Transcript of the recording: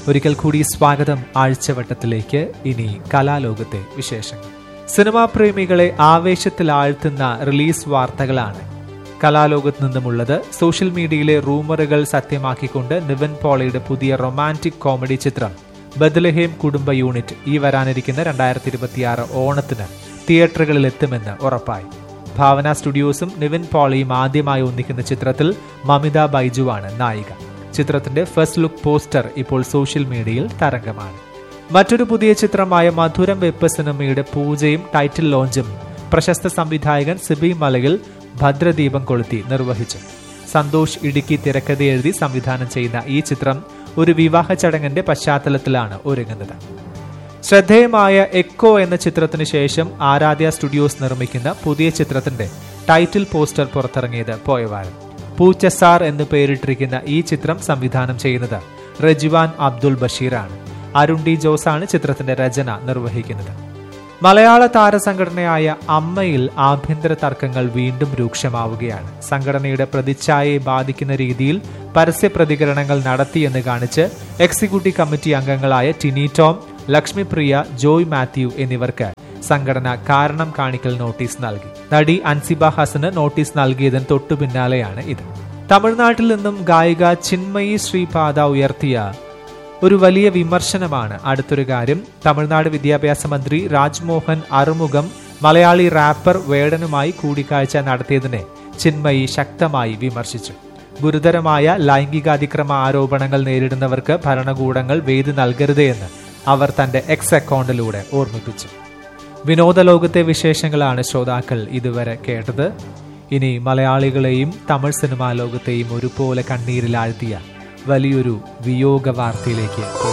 ഒരിക്കൽ കൂടി സ്വാഗതം ആഴ്ചവട്ടത്തിലേക്ക് ഇനി കലാലോകത്തെ വിശേഷങ്ങൾ സിനിമാ പ്രേമികളെ ആവേശത്തിൽ ആഴ്ത്തുന്ന റിലീസ് വാർത്തകളാണ് കലാലോകത്ത് നിന്നുമുള്ളത് സോഷ്യൽ മീഡിയയിലെ റൂമറുകൾ സത്യമാക്കിക്കൊണ്ട് നിവിൻ പോളിയുടെ പുതിയ റൊമാൻറ്റിക് കോമഡി ചിത്രം ബദലഹേം കുടുംബ യൂണിറ്റ് ഈ വരാനിരിക്കുന്ന രണ്ടായിരത്തി ഇരുപത്തിയാറ് ഓണത്തിന് തിയേറ്ററുകളിൽ എത്തുമെന്ന് ഉറപ്പായി ഭാവന സ്റ്റുഡിയോസും നിവിൻ പോളിയും ആദ്യമായി ഒന്നിക്കുന്ന ചിത്രത്തിൽ മമിത ബൈജുവാണ് നായിക ചിത്രത്തിന്റെ ഫസ്റ്റ് ലുക്ക് പോസ്റ്റർ ഇപ്പോൾ സോഷ്യൽ മീഡിയയിൽ തരംഗമാണ് മറ്റൊരു പുതിയ ചിത്രമായ മധുരം വെപ്പ് സിനിമയുടെ പൂജയും ടൈറ്റിൽ ലോഞ്ചും പ്രശസ്ത സംവിധായകൻ സിബി മലയിൽ ഭദ്രദീപം കൊളുത്തി നിർവഹിച്ചു സന്തോഷ് ഇടുക്കി തിരക്കഥ എഴുതി സംവിധാനം ചെയ്യുന്ന ഈ ചിത്രം ഒരു വിവാഹ ചടങ്ങിന്റെ പശ്ചാത്തലത്തിലാണ് ഒരുങ്ങുന്നത് ശ്രദ്ധേയമായ എക്കോ എന്ന ചിത്രത്തിന് ശേഷം ആരാധ്യ സ്റ്റുഡിയോസ് നിർമ്മിക്കുന്ന പുതിയ ചിത്രത്തിന്റെ ടൈറ്റിൽ പോസ്റ്റർ പുറത്തിറങ്ങിയത് പോയവാരം പൂച്ചസാർ എന്ന് പേരിട്ടിരിക്കുന്ന ഈ ചിത്രം സംവിധാനം ചെയ്യുന്നത് റജിവാൻ അബ്ദുൾ ബഷീറാണ് അരുൺ ഡി ജോസാണ് ചിത്രത്തിന്റെ രചന നിർവഹിക്കുന്നത് മലയാള താരസംഘടനയായ അമ്മയിൽ ആഭ്യന്തര തർക്കങ്ങൾ വീണ്ടും രൂക്ഷമാവുകയാണ് സംഘടനയുടെ പ്രതിച്ഛായയെ ബാധിക്കുന്ന രീതിയിൽ പരസ്യ പ്രതികരണങ്ങൾ നടത്തിയെന്ന് കാണിച്ച് എക്സിക്യൂട്ടീവ് കമ്മിറ്റി അംഗങ്ങളായ ടിനി ടോം ലക്ഷ്മിപ്രിയ ജോയ് മാത്യു എന്നിവർക്ക് സംഘടന കാരണം കാണിക്കൽ നോട്ടീസ് നൽകി നടി അൻസിബ ഹസന് നോട്ടീസ് നൽകിയതിന് തൊട്ടു പിന്നാലെയാണ് ഇത് തമിഴ്നാട്ടിൽ നിന്നും ഗായിക ചിന്മയി ശ്രീപാദ ഉയർത്തിയ ഒരു വലിയ വിമർശനമാണ് അടുത്തൊരു കാര്യം തമിഴ്നാട് വിദ്യാഭ്യാസ മന്ത്രി രാജ്മോഹൻ അറുമുഖം മലയാളി റാപ്പർ വേടനുമായി കൂടിക്കാഴ്ച നടത്തിയതിനെ ചിന്മയി ശക്തമായി വിമർശിച്ചു ഗുരുതരമായ ലൈംഗികാതിക്രമ ആരോപണങ്ങൾ നേരിടുന്നവർക്ക് ഭരണകൂടങ്ങൾ വേദി നൽകരുത് എന്ന് അവർ തന്റെ എക്സ് അക്കൗണ്ടിലൂടെ ഓർമ്മിപ്പിച്ചു വിനോദ ലോകത്തെ വിശേഷങ്ങളാണ് ശ്രോതാക്കൾ ഇതുവരെ കേട്ടത് ഇനി മലയാളികളെയും തമിഴ് സിനിമാ ലോകത്തെയും ഒരുപോലെ കണ്ണീരിലാഴ്ത്തിയ വലിയൊരു വിയോഗ വാർത്തയിലേക്ക്